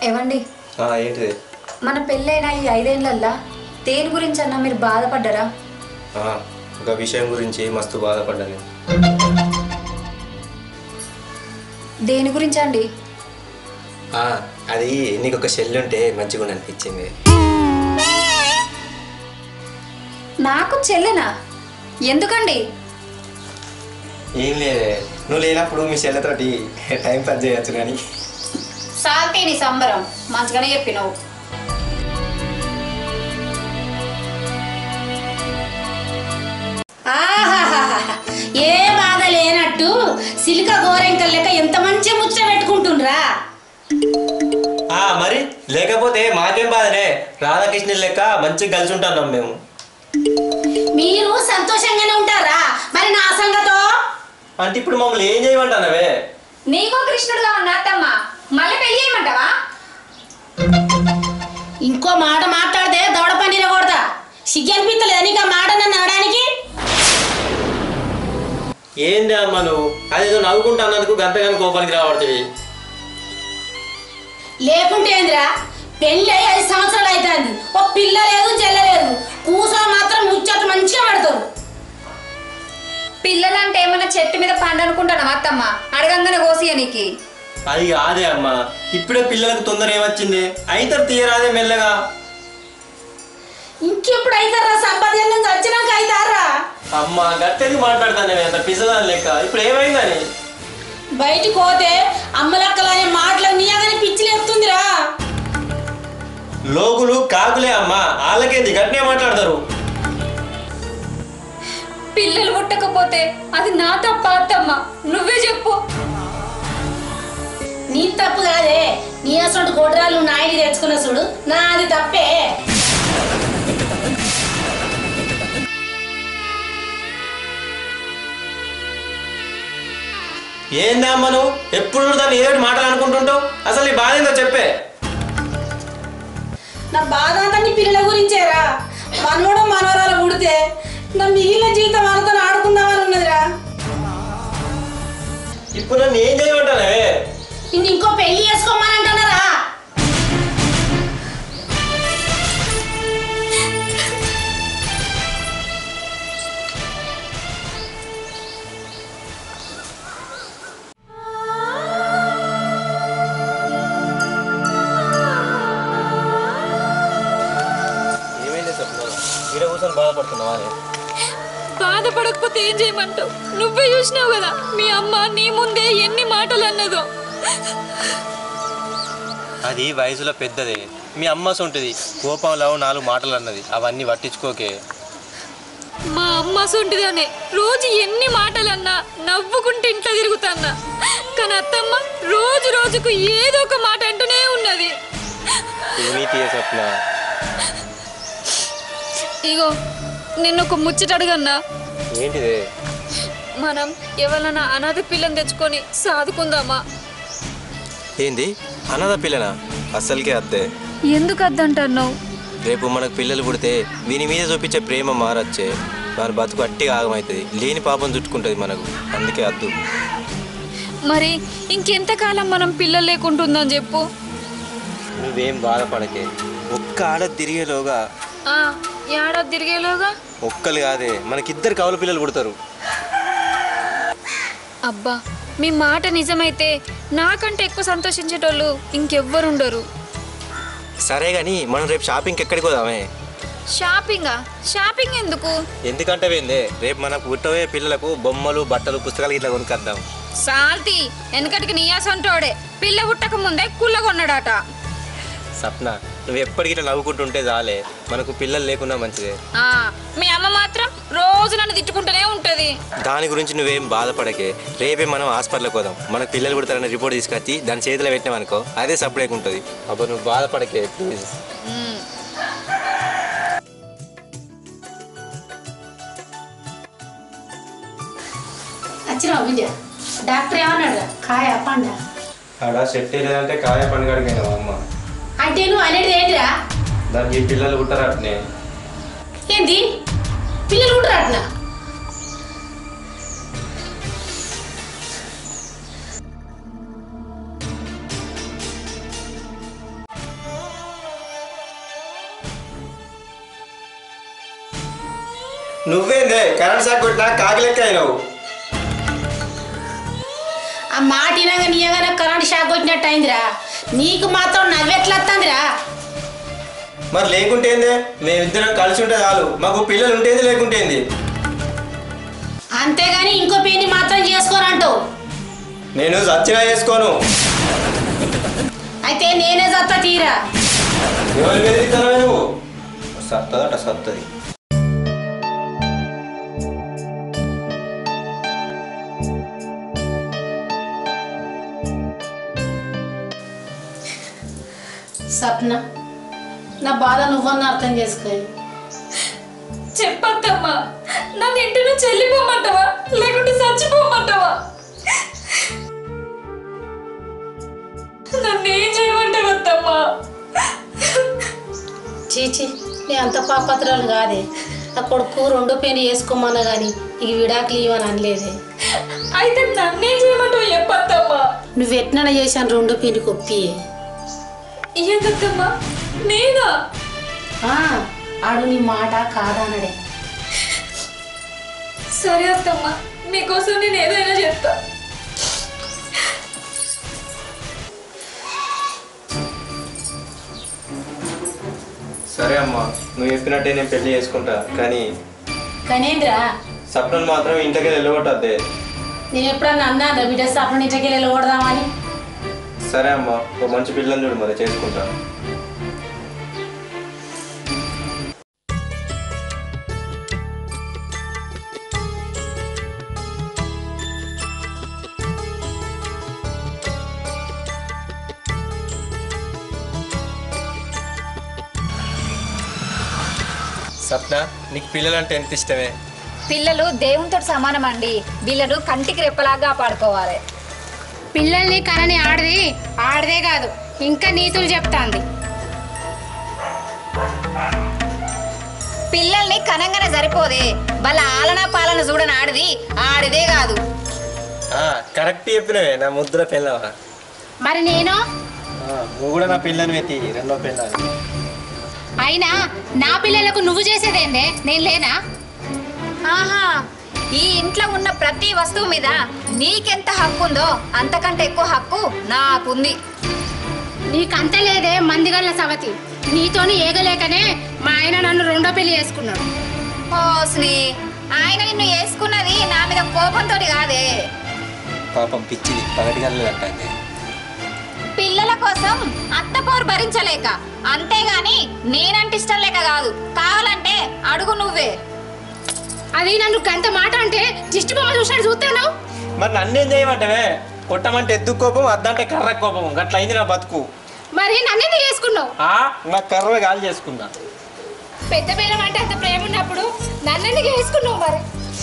ఏమండి ఆ, ఏంటిది మన పెళ్ళైన ఈ ఐదేళ్లల్లా దేని గురించి అన్నా మీరు బాధపడ్డారా ఆ, ఒక విషయం గురించి మస్తు బాధపడ్డాను దేని గురించి అండి ఆ, అది నీకు ఒక సెల్ ఉంటే మంచిగా ఉండి అనిపించింది నాకు చెల్లెనా ఎందుకండి ఏం లేదే నువ్వు లేనప్పుడు మీ సెల్లతోటి టైం పాస్ చేయొచ్చు కానీ సాల్తే నీ సంబరం మంచిగానే చెప్పినావు ఆహాహాహా. ఏ బాధ లేనట్టు సిలిక గోరెంకల లెక్క ఎంత మంచి ముచ్చ పెట్టుకుంటుండ్రా ఆ, మరి లేకపోతే మాకేం బాధనే రాధాకృష్ణ లెక్క మంచిగా కలిసి ఉంటున్నాం మేము మీరు సంతోషంగానే ఉంటారా మరి నా సంగతో అంటే ఇప్పుడు మమ్మల్ని ఏం చేయమంటానవే నీకో కృష్ణుడుగా ఉన్న అత్తమ్మ మళ్ళీ పెళ్లి చేయమంటావా ఇంకో మాట మాట్లాడితే దవడ పన్నీర కొడతా సిగ్గనిపిస్తలేదా నీకు ఆ మాట నన్ను అనడానికి ఏంది అమ్మ నువ్వు అదేదో నవ్వుకుంటా అన్నందుకు గంతగాని కోపానికి రాబడుతుంది లేకుంటే ఏందిరా పెళ్ళి అయ్యి ఐదు సంవత్సరాలు అవుతుంది ఓ పిల్ల లేదు చెల్ల లేదు కూసో మాత్రం ముచ్చట్లు మంచిగా పెడతారు పిల్లలంటే ఏమన్నా చెట్టు మీద పండు అనుకుంటాను అత్తమ్మ అడగంగానే కోసియ నీకి అది కాదే అమ్మ ఇప్పుడే పిల్లలకు తొందర ఏమొచ్చింది అయితే తీయరాదే మెల్లగా ఇంకెప్పుడు అవుతారా సంపాదన నుంచి వచ్చినాక అవుతారా అమ్మ గట్టెది మాట్లాడతానే అంత పిసదాని లెక్క ఇప్పుడు ఏమైందని బయటికి పోతే అమ్మలక్కలనే మాటలు నీయగానే పిచ్చి లేపుతుందిరా లోకులు కాకులే అమ్మ వాళ్ళకేంది గట్టినే మాట్లాడతారు పిల్లలు పుట్టకపోతే అది నా తప్ప అత్తమ్మ నువ్వే చెప్పు నీ తప్పు కాదే నీ అసలు గొడ్రాలు నాయుడు తెచ్చుకున్న చూడు నాది తప్పే ఏంది అమ్మ నువ్వు ఎప్పుడు దాన్ని ఏదో ఒకటి మాటలు అనుకుంటుంటావు అసలు నీ బాధ ఏందో చెప్పే నా బాధ అంతా నీ పిల్లల గురించేరా మనవడు మనవరాలు పుడితే నా మిగిలిన జీవితం వాళ్ళతో ఆడుకుందామని ఉన్నదిరా ఇప్పుడు నన్ను ఏం చేయమంటానే నిన్ను ఇంకో పెళ్లి చేసుకోమని అంటున్నారా ఏమైంది చెప్పు ఈడ కూర్చొని బాధపడుతున్నావా అని? బాధపడకపోతే ఏం చేయమంటావు నువ్వే చూసినావు కదా మీ అమ్మ నీ ముందే ఎన్ని మాటలు అన్నదో అది వయసులో పెద్దదే మీ అమ్మ సొంటిది కోపంలో నాలుగు మాటలు అన్నది అవన్నీ పట్టించుకోకే మా అమ్మ సొంటిదనే రోజు ఎన్ని మాటలన్నా నవ్వుకుంటే ఇంట్లో తిరుగుతాన్నా కానీ అత్తమ్మ రోజు రోజుకు ఏదో ఒక మాట అంటూనే ఉన్నది ఏమీ తీయ స్వప్న ఇగో నిన్న ఒక ముచ్చట అడగన్నా ఏంటిదే మనం ఎవరైనా అనాథ పిల్లని తెచ్చుకొని సాదుకుందామా ఏంది అనాథ పిల్లనా అస్సలకే అద్దే ఎందుకు అద్దంటున్నావు రేపు మనకు పిల్లలు పుడితే వీని మీద చూపించే ప్రేమ మారచ్చే వారి బతుకు అట్టిగా ఆగమవుతుంది లేని పాపం చుట్టుకుంటుంది మనకు అందుకే అద్దు మరి ఇంకెంతకాలం మనం పిల్లలు లేకుంటుందని చెప్పు నువ్వేం బాధపడకే ఒక్క ఆడ తిరిగేలోగా ఆ ఏడాది తిరిగేలోగా ఒక్కలు కాదే మనకిద్దరు కవల పిల్లలు పుడతారు అబ్బా మీ మాట నిజమైతే నాకంటే ఎక్కువ సంతోషించేటోళ్ళు ఇంకెవ్వరుండరు సరే కానీ మనం రేపు షాపింగ్కి ఎక్కడికి పోదామే షాపింగా షాపింగ్ ఎందుకు ఎందుకంటే ఏందే రేపు మనకు పుట్టబోయే పిల్లలకు బొమ్మలు బట్టలు పుస్తకాలు ఇట్లా కొనుక్కొద్దాం సాల్తీ వెనకటికి నీయాసంటోడే పిల్ల పుట్టక ముందే కుల్ల కొన్నాడట సప్న నువ్వు ఎప్పటికి ఇట్లా నవ్వుకుంటుంటే చాలే మనకు పిల్లలు లేకున్నా మంచిదే ఆ, మీ అమ్మ మాత్రం రోజు నన్ను తిట్టుకుంటూనే ఉంటది దాని గురించి నువ్వేం బాధపడకే రేపే మనం హాస్పిటల్కి పోదాం మనకు పిల్లలు పుడతారన్న రిపోర్ట్ తీసుకొచ్చి దాని చేతిలో పెట్టినామనుకో అదే సపరేట్ ఉంటుంది అప్పుడు నువ్వు బాధపడకే ప్లీజ్ ఉమ్. వచ్చిన విద్య డాక్టర్ ఏమన్నాడు కాయ పండ ఆడ సెట్ లేదంటే కాయ పండుగడికైనా అమ్మ అంటే నువ్వు అనేది ఏంటిరా దానికి పిల్లలు పుట్టరట్నే ఏంది పిల్లలు ఉంటారు అట్లా నువ్వేందే కరెంట్ షాక్ కొట్టినా కాకిలెక్క అయినావు ఆ మాట వినగా నీయగానే కరెంట్ షాక్ వచ్చినట్టు అయిందిరా నీకు మాత్రం నవ్వెట్లా వస్తుందిరా మరి లేకుంటేందే మేమిద్దరం కలిసి ఉంటే చాలు మాకు పిల్లలు ఉంటేంది లేకుంటేంది అంతేగాని ఇంకో పెళ్లి మాత్రం చేసుకోరంటావు నేను సచ్చినా చేసుకోను అయితే నేనే చత్త తీరా ఎవరు బెదిరిస్తానో నువ్వు సత్తదట సత్తది సప్న నా బాధ నువ్వన్న అర్థం చేసుకో చెప్పత్తమ్మా నన్ను ఇంటి నుంచి వెళ్ళిపోమంటావా లేకుంటే చచ్చిపోమంటావా నన్ను ఏం చేయమంటావు అత్తమ్మా చీచి నీ అంత పాపత్రాలు కాదే నా కొడుకు రెండో పెళ్లి చేసుకోమన్నా కానీ ఇక విడాకులు ఇవ్వని అనలేదే అయితే నన్నేం చేయమంటావు చెప్పత్తమ్మా నువ్వు ఎట్నన చేశాను రెండో పెళ్లి కొప్పియే ఏందత్తమ్మా నేనా ఆ, ఆడు నీ మాట కాదనడే సరే అత్తమ్మా మీకోసం నేను ఏదైనా చేస్తా సరే అమ్మా నువ్వు చెప్పినట్టే నేను పెళ్లి చేసుకుంటా కానీ కనేంద్రా సప్నలు మాత్రం ఇంటికి వెళ్ళగొట్టద్దే నేను ఎప్పుడన్నా అన్నాను బిడ్డ సప్న ఇంటికి వెళ్ళి కొడదామని సరే అమ్మా ఒక మంచి పిల్లని చూడు మరి చేసుకుంటా సప్న నీకు పిల్లలంటే ఎంత ఇష్టమే పిల్లలు దేవునితో సమానం అండి వీళ్ళను కంటికి రెప్పలాగా కాపాడుకోవాలి పిల్లల్ని కనని ఆడది ఆడదే కాదు ఇంకా నీతులు చెప్తాంది పిల్లల్ని కనంగానే సరిపోదే వాళ్ళ ఆలన పాలన చూడని ఆడిది ఆడిదే కాదు కరెక్ట్ చెప్పినవే నా ముద్ర పిల్లవా మరి నేను నువ్వు కూడా నా పిల్లని వెతి రెండో పిల్లని అయినా నా పిల్లలకు నువ్వు చేసేదేందే నేను లేనా ఆహా ఈ ఇంట్లో ఉన్న ప్రతి వస్తువు మీద నీకెంత హక్కు ఉందో అంతకంటే ఎక్కువ హక్కు నాకుంది నీకంత లేదే మందిగల్ల సవతి నీతోని ఏగలేకనే మా ఆయన నన్ను రెండో పెళ్లి చేసుకున్నాడు ఓస్ని ఆయన నిన్ను వేసుకున్నది నా మీద కోపంతో కాదే పాపం పిచ్చిది పగటి గల్లు అంటుంది పిల్లల కోసం అత్తపోరు భరించలేక అంతేగాని నేనంటే ఇష్టం లేక కాదు కావాలంటే అడుగు నువ్వే అది నన్ను గంత మాట అంటే దిష్టి బొమ్మ చూసినట్టు చూస్తాను మరి నన్నేం చేయమంటావే కొట్టమంటే ఎద్దు కోపం అద్దంటే కర్ర కోపం గట్ల అయింది నా బతుకు మరి నన్నెందుకు చేసుకున్నావు ఆ నా కర్ర గాలి చేసుకున్నా పెద్ద పిల్లం అంటే అంత ప్రేమ ఉన్నప్పుడు నన్నెందుకు చేసుకున్నావు మరి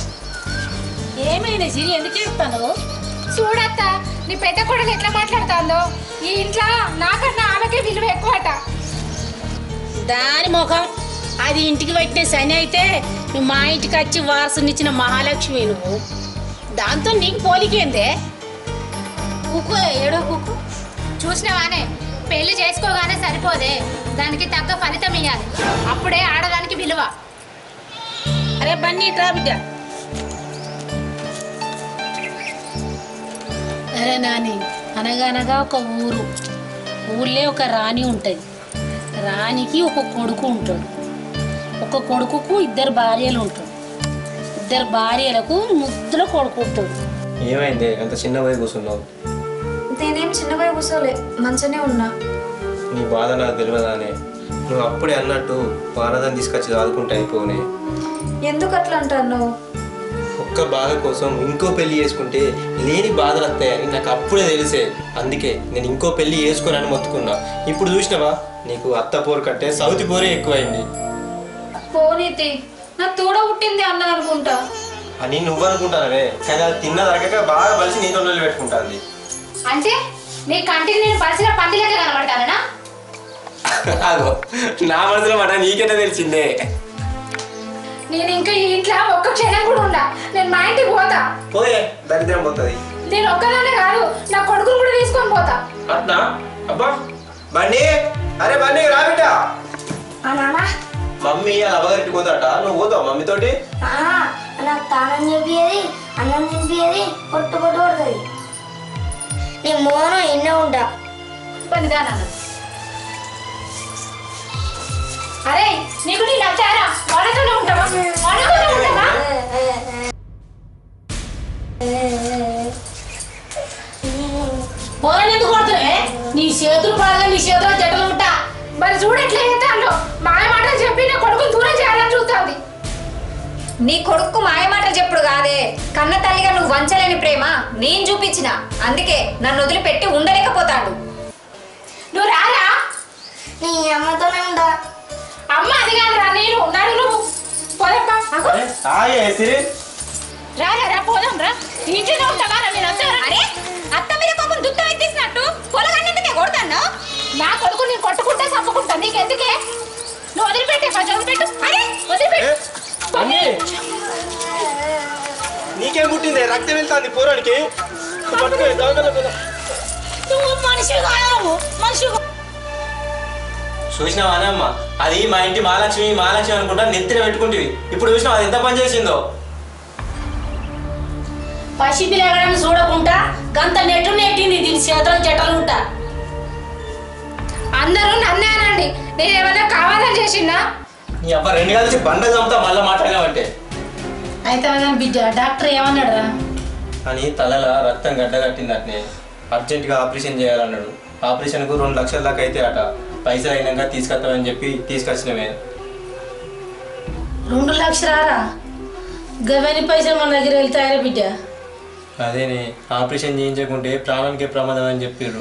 ఏమైనా సిరి ఎందుకు చెప్తాను చూడత్త నీ పెద్ద కొడలు ఎట్లా మాట్లాడుతుందో ఈ ఇంట్లో నాకన్నా ఆమెకే విలువ ఎక్కువట దాని ముఖం అది ఇంటికి పెట్టిన శని అయితే నువ్వు మా ఇంటికి వచ్చి వారసునిచ్చిన మహాలక్ష్మి నువ్వు దాంతో నీకు పోలికేందే కూకో ఏడో కూకు చూసినవానే పెళ్లి చేసుకోగానే సరిపోదే దానికి తగ్గ ఫలితం ఇవ్వాలి అప్పుడే ఆడదానికి విలువ అరే బన్నీ ట్రా బిడ్డ అరే నాని అనగనగా ఒక ఊరు ఊళ్ళే ఒక రాణి ఉంటుంది రాణికి ఒక కొడుకు ఉంటాడు ఒక కొడుకుకు ఇద్దరు భార్యలు ఉంటాడు ఇద్దరు భార్యలకు ముద్దుల కొడుకు ఉంటాడు ఏమైంది అంత చిన్న పోయి కూర్చున్నావు నేనేం చిన్నగా కూర్చోలే మంచిగానే ఉన్నా నీ బాధ నాకు తెలియదానే నువ్వు అప్పుడే అన్నట్టు వారదని తీసుకొచ్చి చదువుకుంటే అయిపోనే ఎందుకు అట్లా అంటాను ఒక్క బాధ కోసం ఇంకో పెళ్లి చేసుకుంటే లేని బాధలు వస్తాయని నాకు అప్పుడే తెలిసే అందుకే నేను ఇంకో పెళ్లి చేసుకోనని మొత్తుకున్నా ఇప్పుడు చూసినావా నీకు అత్త పోరు కంటే సౌతి పోరే ఎక్కువైంది పోనీతి నాకు తోడ పుట్టింది అన్నది అనుకుంటా అని నువ్వు అనుకుంటానవే కానీ అది తిన్న తగ్గక బాగా బలిసి నీతో పెట్టుకుంటాంది అంటే నీ కంటికి నేను పరిసిన పందిలేక కనబడతానా అగో నా మనసులో మాట నీకెట్లా తెలిసిందే నేను ఇంకా ఈ ఇంట్లో ఒక్క క్షణం కూడా ఉండా నేను మా ఇంటికి పోతా పోయే దరిద్రం పోతుంది నేను ఒక్కదానే కాదు నా కొడుకుని కూడా తీసుకొని పోతా అట్నా అబ్బా బండి అరే బండి రా బిడ్డ ఆ నాన్న మమ్మీ అలా అవగట్టి పోతాట నువ్వు పోతావు మమ్మీతోటి ఆహా, నాకు తానం చెప్పేది అన్నం తినిపించేది పొట్టు పొట్టు పడుతుంది నీ మోనం ఎన్నో ఉంటా పనిదానా అరే నీకు నీ నచ్చారా వాడతోనే ఉంటావా వాడతోనే ఉంటావా పోరాని ఎందుకు కొడుతున్నావే నీ చేతులు పడగా నీ చేతులు జటలు ఉంటా మరి చూడు ఎట్లా చేస్తాను మాయ మాటలు చెప్పి నా కొడుకుని దూరం చేయాలని చూస్తుంది నీ కొడుకు మాయమాటలు చెప్పుడు కాదే కన్న తల్లిగా నువ్వు వంచలేని ప్రేమ నేను చూపించిన అందుకే నన్ను వదిలిపెట్టి ఉండలేకపోతాడు నువ్వు రారా నీ అమ్మతోనే ఉంటా అమ్మ అది కాదురా నేను నడు నువ్వు పోదమ్మా అగో, ఆగే సిరి రారా రా పోదాం రా ఇంట్లోనే ఉంటావా రా నేను వచ్చారా అరే అత్త మీద పాపం దుఃఖం ఎత్తేసినట్టు పొలగన్నందుకే కొడతాను నా కొడుకు నేను కొట్టుకుంటా చంపుకుంటా నీకెందుకే నువ్వు వదిలిపెట్టే కొంచెం వదిలిపెట్టు అరే వదిలిపెట్టు మమ్మీ నీకేం పుట్టింది రక్తం వెళ్తాంది పోరానికి పట్టుకో దవకలో పోదాం. నువ్వు మనిషి కావు మనిషి చూసినావా అమ్మ అది మా ఇంటి మహాలక్ష్మి మహాలక్ష్మి అనుకుంటా నెత్తిన పెట్టుకుంటివి ఇప్పుడు చూసినావు అది ఎంత పని చేసిందో పసి పిల్లగాడని చూడకుండా గంత నెట్టు నెట్టింది దీని చేతులు జటలు ఉంటా అందరూ నన్నే అనండి నేను ఏమైనా కావాలని చేసిందా నీ అబ్బా రెండు కలిసి బండ చంపుతా మళ్ళీ మాట్లాడామంటే అయితే కానీ బిడ్డ డాక్టర్ ఏమన్నాడు రా అని తలలో రక్తం గడ్డగట్టింది అట్నే అర్జెంటుగా ఆపరేషన్ చేయాలన్నాడు ఆపరేషన్కు రెండు లక్షల దాకా అయితే అట పైసలు అయినాక తీసుకొస్తామని చెప్పి తీసుకొచ్చినవే రెండు లక్షలారా గవని పైసలు మన దగ్గర వెళ్తాయరా బిడ్డ అదేనే ఆపరేషన్ చేయించకుంటే ప్రాణానికి ప్రమాదం అని చెప్పిర్రు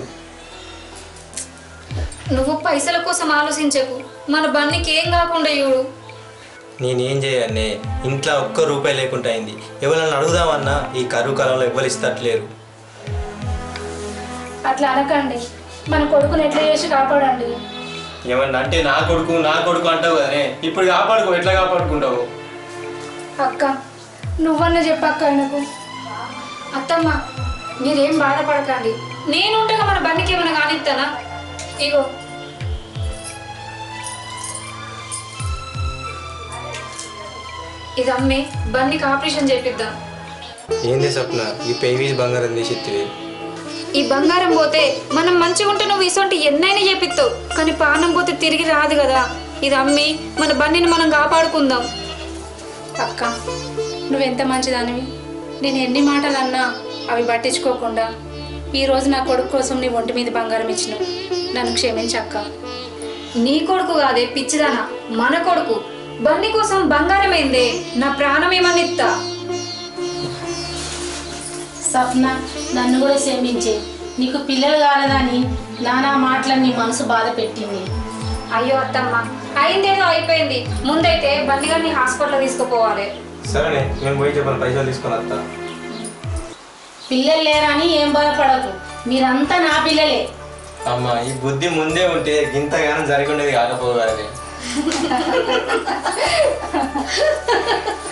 నువ్వు పైసల కోసం ఆలోచించకు మన బన్నికి ఏం కాకుండా చూడు నేనేం చేయన్నే ఇంట్లో ఒక్క రూపాయి లేకుండా అయింది ఎవరన్నా అడుగుదామన్నా ఈ కరువు కాలంలో ఎవరు ఇస్తట్లేరు అట్లా అనకండి మన కొడుకుని ఎట్లా చేసి కాపాడండి ఏమన్నా అంటే నా కొడుకు నా కొడుకు అంటావు కదనే ఇప్పుడు కాపాడుకో ఎట్లా కాపాడుకుంటావు అక్క నువ్వన్న చెప్పక్క ఆయనకు అత్తమ్మ మీరేం బాధపడకండి నేనుండగా మన బండికి ఏమైనా కానిస్తానా ఇగో ఇది అమ్మి బండికి ఆపరేషన్ చేపిద్దాం ఏంది సప్న ఈ పెయివీస్ బంగారం తీసిత్తివి ఈ బంగారం పోతే మనం మంచిగా ఉంటే నువ్వు ఇసొంటి ఎన్నైనా చేపిస్తావు కానీ పానం పోతే తిరిగి రాదు కదా ఇది అమ్మి మన బండిని మనం కాపాడుకుందాం అక్క నువ్వెంత మంచిదానివి నేను ఎన్ని మాటలు అన్నా అవి పట్టించుకోకుండా ఈ రోజు నా కొడుకు కోసం నీ ఒంటి మీద బంగారం ఇచ్చినావు నన్ను క్షమించక్క నీ కొడుకు కాదే పిచ్చిదానా మన కొడుకు బండి కోసం బంగారమైందే నా ప్రాణం ఏమని ఇస్తా సప్న నన్ను కూడా క్షమించే నీకు పిల్లలు కాలేదని నానా మాటలని నీ మనసు బాధ పెట్టింది అయ్యో అత్తమ్మ అయిందేదో అయిపోయింది ముందైతే బండి గారిని హాస్పిటల్ తీసుకుపోవాలి సరేనే మేము పోయి చెప్పాను పైసలు తీసుకొని వస్తా పిల్లలు లేరని ఏం బాధపడకు మీరంతా నా పిల్లలే అమ్మ ఈ బుద్ధి ముందే ఉంటే గింతగానం జరిగి ఉండేది కాకపోవాలి